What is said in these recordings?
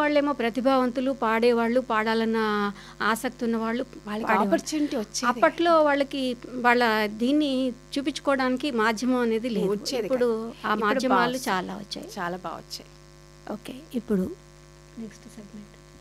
వాళ్ళేమో ప్రతిభావంతులు పాడేవాళ్ళు పాడాలన్న ఆసక్తి ఉన్న వాళ్ళు వాళ్ళకి పాడేవాళ్ళు. ఆపర్చునిటీ వచ్చేది అప్పట్లో వాళ్ళకి వాళ్ళ దీన్ని చూపించుకోవడానికి మాధ్యమం అనేది లేదు వచ్చేది ఇప్పుడు కాదు. ఆ ఇప్పుడు మాధ్యమాలు బాగా చాలా వచ్చాయి చాలా బాగా వచ్చాయి ఓకే ఇప్పుడు నెక్స్ట్ సెగ్మెంట్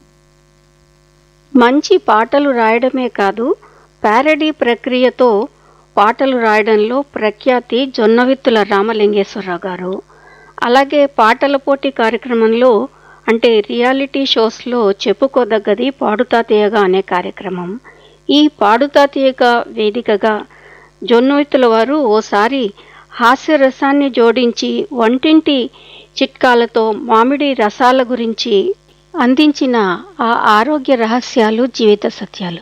మంచి పాటలు రాయడమే కాదు ప్యారడీ ప్రక్రియతో పాటలు రాయడంలో ప్రఖ్యాతి జొన్నవిత్తుల రామలింగేశ్వరరావు గారు అలాగే పాటల పోటీ కార్యక్రమంలో అంటే రియాలిటీ షోస్లో చెప్పుకోదగ్గది పాడుతా తీయగా అనే కార్యక్రమం ఈ పాడుతా తీయగా వేదికగా జొన్నవిత్తుల వారు ఓసారి హాస్యరసాన్ని జోడించి వంటింటి చిట్కాలతో మామిడి రసాల గురించి అందించిన ఆ ఆరోగ్య రహస్యాలు జీవిత సత్యాలు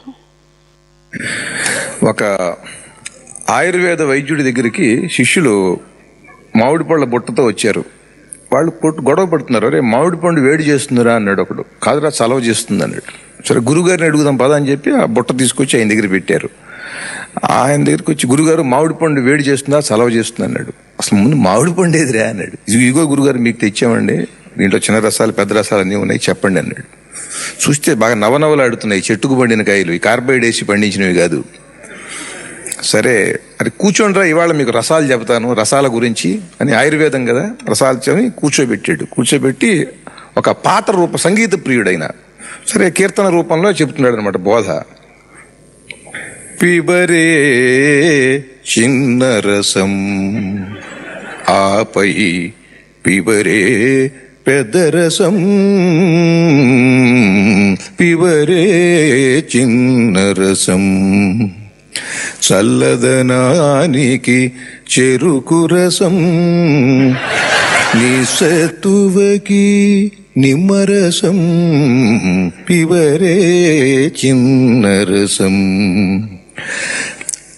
ఒక ఆయుర్వేద వైద్యుడి దగ్గరికి శిష్యులు మామిడి పళ్ళ బుట్టతో వచ్చారు వాళ్ళు పొట్టు గొడవ పడుతున్నారు అరే మామిడి పండు వేడి చేస్తుందిరా అన్నాడు ఒకడు కాదురా చలవ చేస్తుంది అన్నాడు సరే గురుగారిని అడుగుదాం పదా అని చెప్పి ఆ బుట్ట తీసుకొచ్చి ఆయన దగ్గర పెట్టారు ఆయన దగ్గరికి వచ్చి గురుగారు మామిడి పండు వేడి చేస్తుందా చలవ చేస్తుంది అన్నాడు అసలు ముందు మామిడి పండు ఏదిరా అన్నాడు "ఇది- ఇగో గురుగారు మీకు తెచ్చామండి దీంట్లో చిన్న రసాలు పెద్ద రసాలు అన్నీ ఉన్నాయి చెప్పండి అన్నాడు చూస్తే బాగా నవనవలాడుతున్నాయి చెట్టుకు పండిన కాయలు ఈ కార్బైడ్ వేసి పండించినవి కాదు సరే అది కూర్చోండిరా ఇవాళ మీకు రసాలు చెబుతాను రసాల గురించి అని ఆయుర్వేదం కదా రసాలు చెప్పి కూర్చోబెట్టాడు కూర్చోబెట్టి ఒక పాత రూప సంగీత ప్రియుడైన సరే కీర్తన రూపంలో చెప్తున్నాడు అనమాట బోధ పిబరే చిన్న రసం ఆపై పిబరే పెద్ద రసం పిబరే చిన్న రసం చల్లదనానికి చెరుకు రసం నిస్సత్తువకి నిమ్మరసం పివరే చిన్న రసం